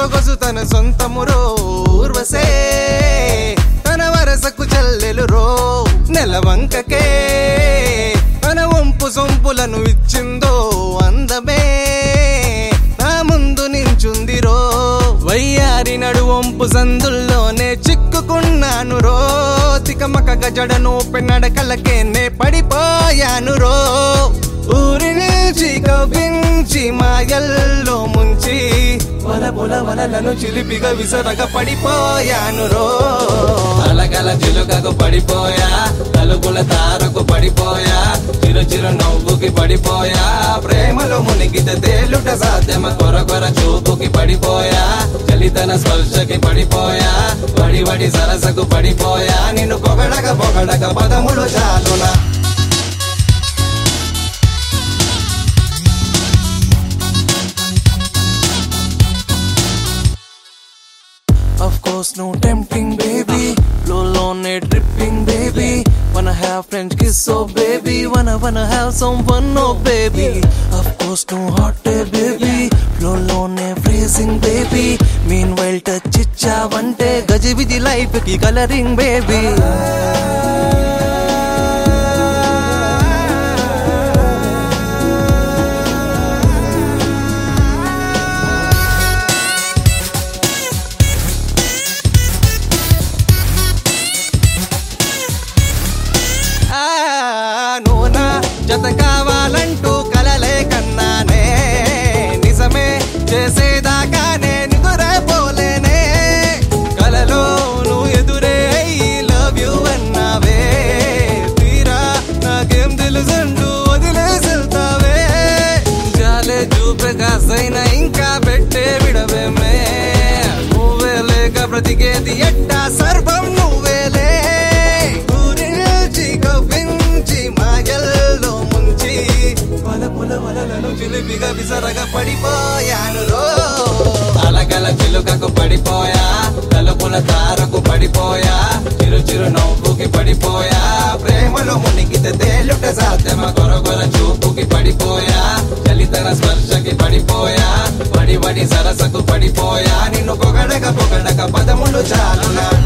సొగసు తన సొంతమురో ఊర్వశే తన వరసకు చెల్లెలు రో నెలవంకకే తన వంపు సొంపులను ఇచ్చిందో అందమే నా ముందు నించుంది రో వయ్యారి నడువంపు సందుల్లోనే చిక్కుకున్నాను రో తికమక గజడను పెన్నడకలకే నే పడిపోయాను రో ఊరి నుంచి కవ్వించి మాయల్లో ముంచి వల బుల వలలను చిలిపిగా విసరగ పడిపోయాను రో అలగల చిలుకకు పడిపోయా తలుపుల తారకు పడిపోయా చిరు చిరు నవ్వుకి పడిపోయా ప్రేమలో మునిగితే తేలుట సాధ్యమ కొర కొర చూపుకి పడిపోయా చలితన స్పర్శకి పడిపోయా వడి వడి సరసకు పడిపోయా నిన్ను పొగడక పొగడక పదములు చాలునా Of course, no tempting, baby. Low low net dripping, baby. Wanna have French kiss, oh baby. Wanna wanna have some fun, oh baby. Of course, no hot day, baby. Low low net freezing, baby. Meanwhile, touch ఇచ్చావంటే గజిబిజి life కి colouring baby నూనా జత కావాలంటూ కలలే కన్నానే నిజమే చేసేదాకానే నిదురపోలేనే కలలో నువ్వు ఎదురే లవ్ యు అన్నావే తీరా నాకేం తెలుసంటూ వదిలేసెళ్తావే జాలే చూపే కాసైనా ఇంకా పెట్టే విడవేమే నువ్వే లేక బ్రతికేది ఎట్టా సర్వం నువ్వేలే ఊరించి కవ్వించి మాయల్లో ముంచి వల పుల వలలను చిలిపిగా విసరగా పడిపోయాను రో అలగల చిలుకకు పడిపోయా తలుపుల తారకు పడిపోయా చిరు చిరు నవ్వుకి పడిపోయా ప్రేమలో మునిగితే తేలుట సాధ్యమ కొర కొర చూపుకి పడిపోయా చలితన స్పర్శకి పడిపోయా వడి వడి సరసకు పడిపోయా నిన్ను పొగడక పొగడక పదములు చాలునా